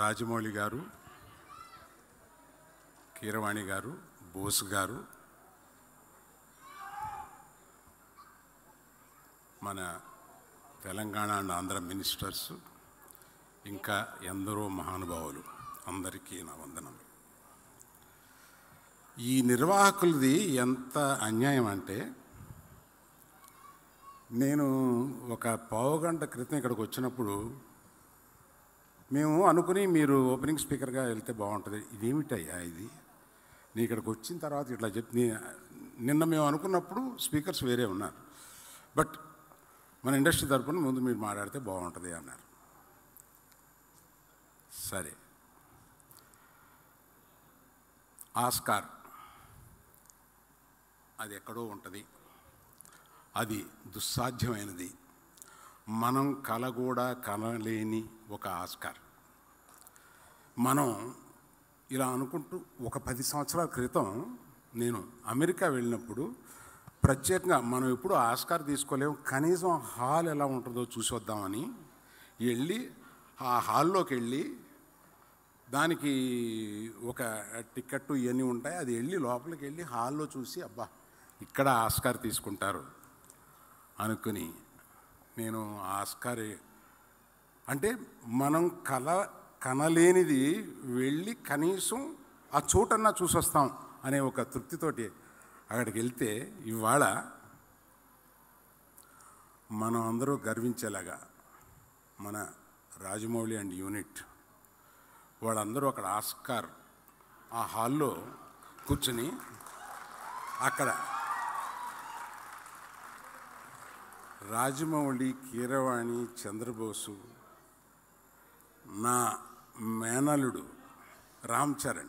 రాజమౌళి గారు కీరవాణి గారు బోస్ గారు మన తెలంగాణ అండ్ ఆంధ్ర మినిస్టర్స్ ఇంకా ఎందరో మహానుభావులు అందరికీ నా వందనం ఈ నిర్వాహకులది ఎంత అన్యాయం అంటే నేను ఒక పావుగంట క్రితం ఇక్కడికి వచ్చినప్పుడు మేము అనుకుని మీరు ఓపెనింగ్ స్పీకర్గా వెళ్తే బాగుంటుంది ఇదేమిటయ్యా ఇది నీ ఇక్కడికి వచ్చిన తర్వాత ఇట్లా చెప్పి నీ- నిన్న మేము అనుకున్నప్పుడు స్పీకర్స్ వేరే ఉన్నారు బట్ మన ఇండస్ట్రీ తరపున ముందు మీరు మాట్లాడితే బాగుంటుంది అన్నారు సరే ఆస్కార్ అది ఎక్కడో ఉంటుంది అది దుస్సాధ్యమైనది మనం కల కూడా కనలేని ఒక ఆస్కార్ మనం ఇలా అనుకుంటూ ఒక పది సంవత్సరాల క్రితం నేను అమెరికా వెళ్ళినప్పుడు ప్రత్యేకంగా మనం ఎప్పుడు ఆస్కార్ తీసుకోలేము కనీసం హాల్ ఎలా ఉంటుందో చూసి వద్దామని వెళ్ళి ఆ హాల్లోకి వెళ్ళి దానికి ఒక టికెట్ ఇవన్నీ ఉంటాయి అది వెళ్ళి లోపలికి వెళ్ళి హాల్లో చూసి అబ్బా ఇక్కడ ఆస్కార్ తీసుకుంటారు అనుకుని నేను ఆస్కార్ అంటే మనం కల కనలేనిది వెళ్ళి కనీసం ఆ చోటన్నా చూసొస్తాం అనే ఒక తృప్తితోటి అక్కడికి వెళ్తే ఇవాళ మనం అందరూ గర్వించేలాగా మన రాజమౌళి అండ్ యూనిట్ వాళ్ళందరూ అక్కడ ఆస్కార్ ఆ హాల్లో కూర్చుని అక్కడ రాజమౌళి కీరవాణి చంద్రబోసు నా మేనలుడు రామ్ చరణ్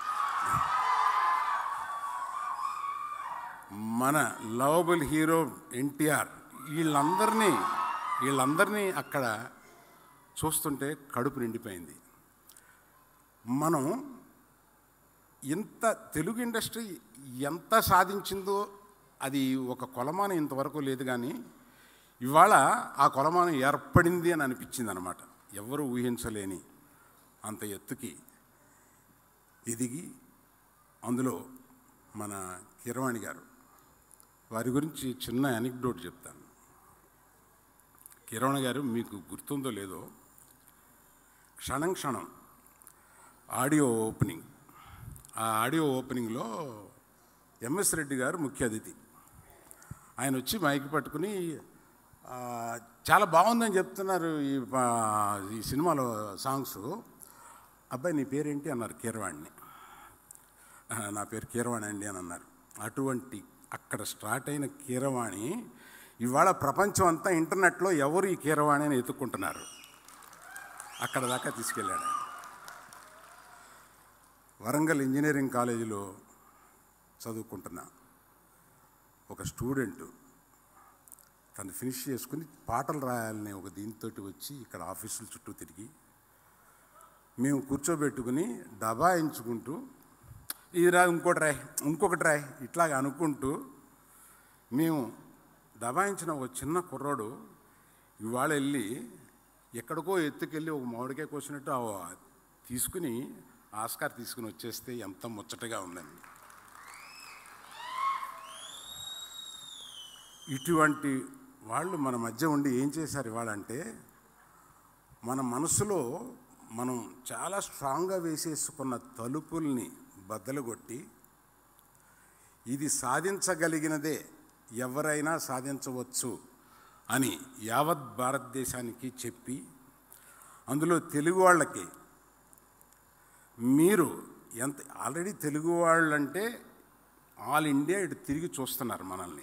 మన లవబుల్ హీరో ఎన్టీఆర్ వీళ్ళందరినీ వీళ్ళందరినీ అక్కడ చూస్తుంటే కడుపు నిండిపోయింది మనం ఇంత తెలుగు ఇండస్ట్రీ ఎంత సాధించిందో అది ఒక కొలమానం ఇంతవరకు లేదు కానీ ఇవాళ ఆ కొలమానం ఏర్పడింది అని అనిపించింది అనమాట ఎవరు ఊహించలేని అంత ఎత్తుకి ఎదిగి అందులో మన కిరవాణి గారు వారి గురించి చిన్న అనిక్డోట్ చెప్తాను కిరవాణి గారు మీకు గుర్తుందో లేదో క్షణం క్షణం ఆడియో ఓపెనింగ్ ఆ ఆడియో ఓపెనింగ్లో ఎంఎస్ రెడ్డి గారు ముఖ్య అతిథి ఆయన వచ్చి మైక్ పట్టుకుని ఆ, చాలా బాగుందని చెప్తున్నారు ఈ ఆ, ఈ సినిమాలో సాంగ్స్ అబ్బాయి నీ పేరేంటి అన్నారు కీరవాణిని "ఆ, నా పేరు కీరవాణి అండి అని అన్నారు అటువంటి అక్కడ స్టార్ట్ అయిన కీరవాణి ఇవాళ ప్రపంచం అంతా ఇంటర్నెట్లో ఎవరు ఈ కీరవాణి అని ఎత్తుక్కుంటున్నారు అక్కడ దాకా తీసుకెళ్ళాడు ఆయన. వరంగల్ ఇంజనీరింగ్ కాలేజీలో చదువుకుంటున్న ఒక స్టూడెంట్ తను ఫినిష్ చేసుకుని పాటలు రాయాలనే ఒక దీంతో వచ్చి ఇక్కడ ఆఫీసుల చుట్టూ తిరిగి మేము కూర్చోబెట్టుకుని డబాయించుకుంటూ ఇది రా ఇంకోటి రాయ్ ఇంకొకటి రాయ్ ఇట్లాగ అనుకుంటూ మేము దబాయించిన ఒక చిన్న కుర్రోడు ఇవాళ వెళ్ళి ఎక్కడికో ఎత్తుకెళ్ళి ఒక మామిడికాయ కోసినట్టు ఆ తీసుకుని ఆస్కార్ తీసుకుని వచ్చేస్తే ఎంత ముచ్చటగా ఉందండి ఇటువంటి వాళ్ళు మన మధ్య ఉండి ఏం చేశారు ఇవాళంటే మన మనసులో మనం చాలా స్ట్రాంగ్గా వేసేసుకున్న తలుపుల్ని బద్దలుగొట్టి ఇది సాధించగలిగినదే ఎవరైనా సాధించవచ్చు అని యావత్ భారతదేశానికి చెప్పి అందులో తెలుగు వాళ్ళకి మీరు ఎంత ఆల్రెడీ తెలుగు వాళ్ళంటే ఆల్ ఇండియా ఇటు తిరిగి చూస్తున్నారు మనల్ని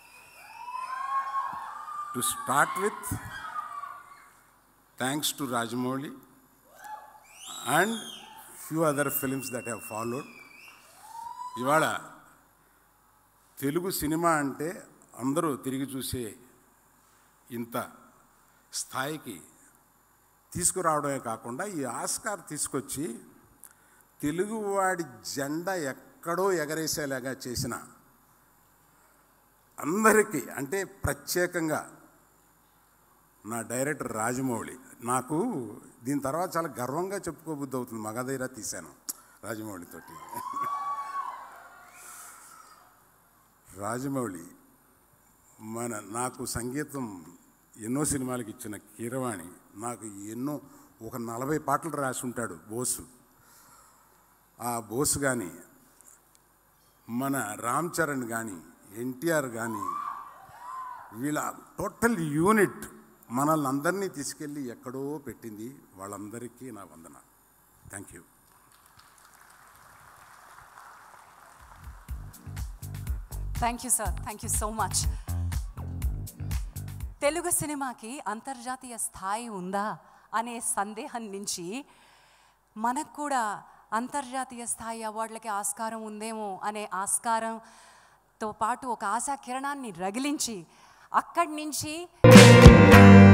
to start with thanks to Rajamouli and few other films that have followed ఇవాళ తెలుగు సినిమా అంటే అందరూ తిరిగి చూసే ఇంత స్థాయికి తీసుకురావడమే కాకుండా ఈ ఆస్కార్ తీసుకొచ్చి తెలుగువాడి జెండా ఎక్కడో ఎగరేసేలాగా చేసిన అందరికీ అంటే ప్రత్యేకంగా నా డైరెక్టర్ రాజమౌళి నాకు దీని తర్వాత చాలా గర్వంగా చెప్పుకోబుద్ధి అవుతుంది మగధైర తీశాను రాజమౌళితోటి రాజమౌళి మన నాకు సంగీతం ఎన్నో సినిమాలకు ఇచ్చిన కీరవాణి నాకు ఎన్నో ఒక నలభై పాటలు రాసి ఉంటాడు బోసు ఆ బోసు కానీ మన రామ్ చరణ్ కానీ ఎన్టీఆర్ కానీ వీళ్ళ టోటల్ యూనిట్ మనల్ని అందరినీ తీసుకెళ్ళి ఎక్కడో పెట్టింది వాళ్ళందరికీ నా వందన thank you thank you sir thank you so much Telugu సినిమాకి అంతర్జాతీయ స్థాయి ఉందా అనే సందేహం నుంచి మనకు కూడా అంతర్జాతీయ స్థాయి అవార్డులకి ఆస్కారం ఉందేమో అనే ఆస్కారంతో పాటు ఒక ఆశా కిరణాన్ని రగిలించి అక్కడి నుంచి